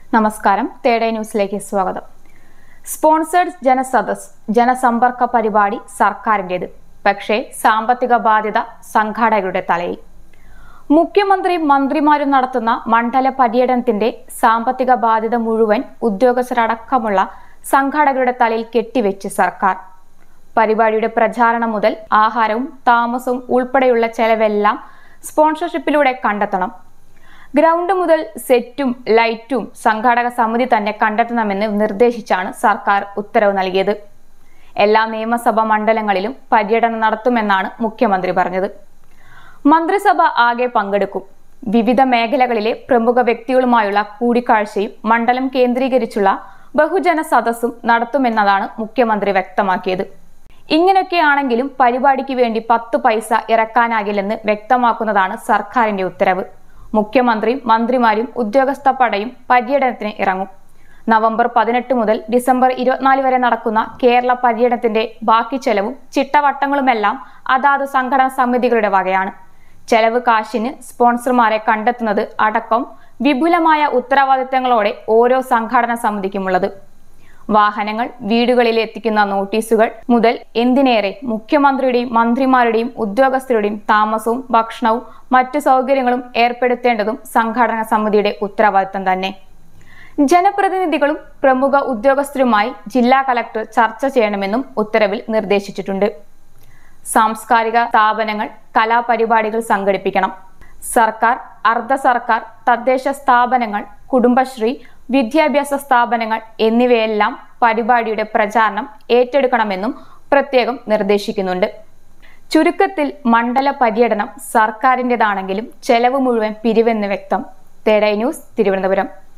നമസ്കാരം തേടേ ന്യൂസിലേക്ക് സ്വാഗതം സ്പോൺസേഡ് ജനസദസ് ജനസമ്പർക്ക പരിപാടി സർക്കാരിൻ്റേത് പക്ഷേ സാമ്പത്തിക ബാധ്യത സംഘാടകരുടെ തലയിൽ മുഖ്യമന്ത്രി മന്ത്രിമാരും നടത്തുന്ന മണ്ഡല പര്യടനത്തിന്റെ സാമ്പത്തിക ബാധ്യത മുഴുവൻ ഉദ്യോഗസ്ഥരടക്കമുള്ള സംഘാടകരുടെ തലയിൽ കെട്ടിവെച്ച് സർക്കാർ പരിപാടിയുടെ പ്രചാരണം മുതൽ ആഹാരവും താമസവും ഉൾപ്പെടെയുള്ള ചെലവെല്ലാം സ്പോൺസർഷിപ്പിലൂടെ കണ്ടെത്തണം ഗ്രൗണ്ട് മുതൽ സെറ്റും ലൈറ്റും സംഘാടക സമിതി തന്നെ കണ്ടെത്തണമെന്ന് നിർദ്ദേശിച്ചാണ് സർക്കാർ ഉത്തരവ് നൽകിയത് എല്ലാ നിയമസഭാ മണ്ഡലങ്ങളിലും പര്യടനം നടത്തുമെന്നാണ് മുഖ്യമന്ത്രി പറഞ്ഞത് മന്ത്രിസഭ ആകെ പങ്കെടുക്കും വിവിധ മേഖലകളിലെ പ്രമുഖ വ്യക്തികളുമായുള്ള കൂടിക്കാഴ്ചയും മണ്ഡലം കേന്ദ്രീകരിച്ചുള്ള ബഹുജന സദസ്സും നടത്തുമെന്നതാണ് മുഖ്യമന്ത്രി വ്യക്തമാക്കിയത് ഇങ്ങനെയൊക്കെയാണെങ്കിലും പരിപാടിക്ക് വേണ്ടി പത്ത് പൈസ ഇറക്കാനാകില്ലെന്ന് വ്യക്തമാക്കുന്നതാണ് സർക്കാരിന്റെ ഉത്തരവ് മുഖ്യമന്ത്രിയും മന്ത്രിമാരും ഉദ്യോഗസ്ഥ പടയും പര്യടനത്തിന് ഇറങ്ങും നവംബർ പതിനെട്ട് മുതൽ ഡിസംബർ ഇരുപത്തിനാല് വരെ നടക്കുന്ന കേരള പര്യടനത്തിന്റെ ബാക്കി ചെലവും ചിട്ടവട്ടങ്ങളുമെല്ലാം അതാത് സംഘടനാ സമിതികളുടെ വകയാണ് ചെലവ് കാശിന് സ്പോൺസർമാരെ കണ്ടെത്തുന്നത് അടക്കം വിപുലമായ ഉത്തരവാദിത്തങ്ങളോടെ ഓരോ സംഘാടന സമിതിക്കുമുള്ളത് വാഹനങ്ങൾ വീടുകളിൽ എത്തിക്കുന്ന നോട്ടീസുകൾ മുതൽ എന്തിനേറെ മുഖ്യമന്ത്രിയുടെയും മന്ത്രിമാരുടെയും ഉദ്യോഗസ്ഥരുടെയും താമസവും ഭക്ഷണവും മറ്റു സൗകര്യങ്ങളും ഏർപ്പെടുത്തേണ്ടതും സംഘാടന സമിതിയുടെ ഉത്തരവാദിത്തം തന്നെ ജനപ്രതിനിധികളും പ്രമുഖ ഉദ്യോഗസ്ഥരുമായി ജില്ലാ കലക്ടർ ചർച്ച ചെയ്യണമെന്നും ഉത്തരവിൽ നിർദ്ദേശിച്ചിട്ടുണ്ട് സാംസ്കാരിക സ്ഥാപനങ്ങൾ കലാപരിപാടികൾ സംഘടിപ്പിക്കണം സർക്കാർ അർദ്ധ സർക്കാർ തദ്ദേശ സ്ഥാപനങ്ങൾ കുടുംബശ്രീ വിദ്യാഭ്യാസ സ്ഥാപനങ്ങൾ എന്നിവയെല്ലാം പരിപാടിയുടെ പ്രചാരണം ഏറ്റെടുക്കണമെന്നും പ്രത്യേകം നിർദ്ദേശിക്കുന്നുണ്ട് ചുരുക്കത്തിൽ മണ്ഡല പര്യടനം സർക്കാരിൻ്റെതാണെങ്കിലും ചെലവ് മുഴുവൻ പിരിവെന്ന് വ്യക്തം തേടൈ ന്യൂസ് തിരുവനന്തപുരം